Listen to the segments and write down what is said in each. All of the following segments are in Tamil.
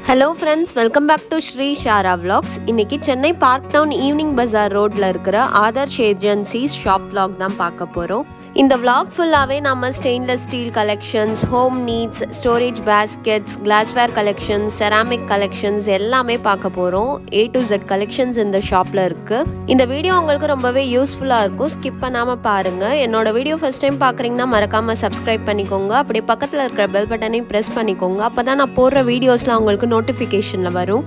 hello friends welcome back to Sri Shara vlogs இன்னைக்கு Chennai park town evening bazaar ரோட்ல இருக்கிற ஆதர்ஷ் ஏஜென்சிஸ் ஷாப் vlog தான் பார்க்க போகிறோம் இந்த vlog ஃபுல்லாகவே நம்ம stainless steel collections home needs storage baskets glassware collections ceramic collections எல்லாமே பார்க்க போகிறோம் ஏ டு ஜெட் கலெக்ஷன்ஸ் இந்த ஷாப்பில் இருக்குது இந்த வீடியோ உங்களுக்கு ரொம்பவே யூஸ்ஃபுல்லாக இருக்கும் ஸ்கிப் பண்ணாமல் பாருங்கள் என்னோட வீடியோ ஃபஸ்ட் டைம் பார்க்குறீங்கன்னா மறக்காமல் சப்ஸ்கிரைப் பண்ணிக்கோங்க அப்படியே பக்கத்தில் இருக்கிற பெல் பட்டனையும் ப்ரெஸ் பண்ணிக்கோங்க அப்போ தான் நான் போடுற வீடியோஸ்லாம் உங்களுக்கு நோட்டிஃபிகேஷனில் வரும்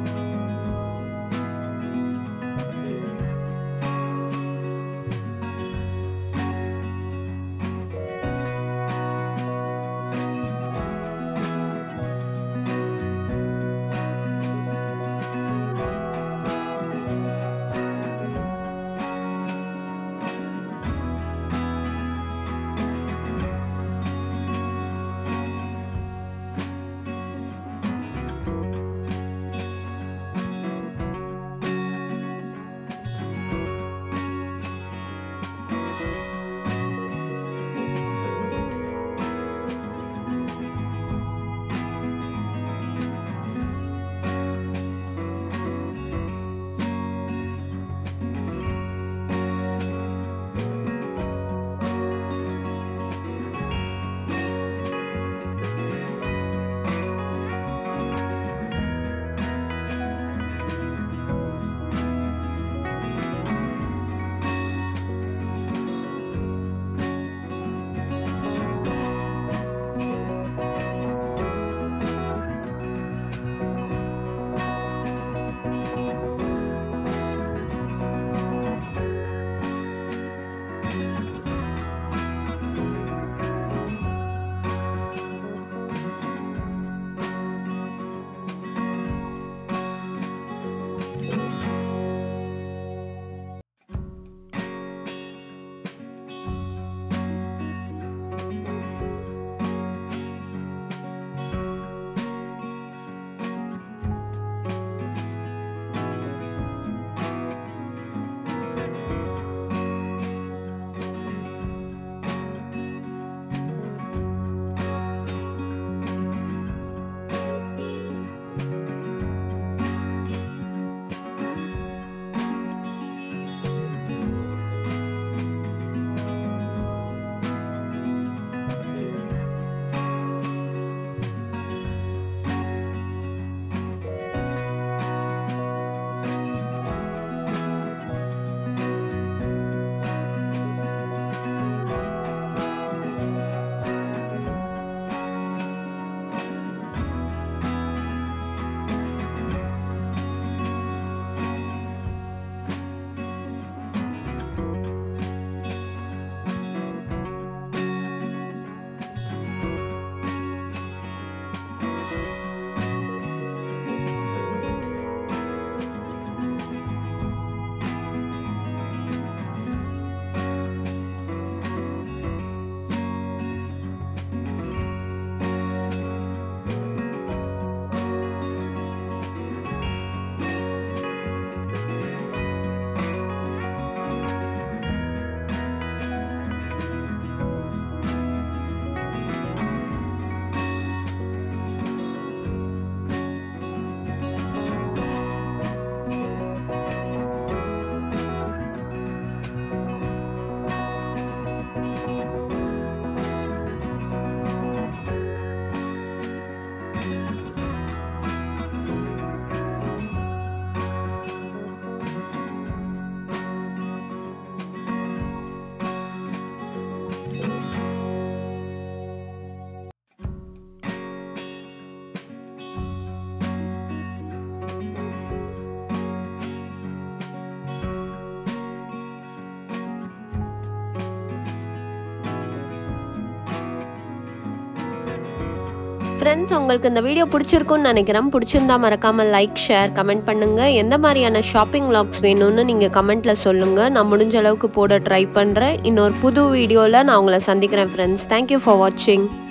ஃப்ரெண்ட்ஸ் உங்களுக்கு இந்த வீடியோ பிடிச்சிருக்கும்னு நினைக்கிறேன் பிடிச்சிருந்தா மறக்காமல் லைக் ஷேர் கமெண்ட் பண்ணுங்கள் எந்த மாதிரியான ஷாப்பிங் vlogs வேணும்னு நீங்கள் கமெண்ட்டில் சொல்லுங்கள் நான் முடிஞ்ச அளவுக்கு போட ட்ரை பண்ணுறேன் இன்னொரு புது வீடியோவில் நான் உங்களை சந்திக்கிறேன் ஃப்ரெண்ட்ஸ் தேங்க்யூ ஃபார் வாட்சிங்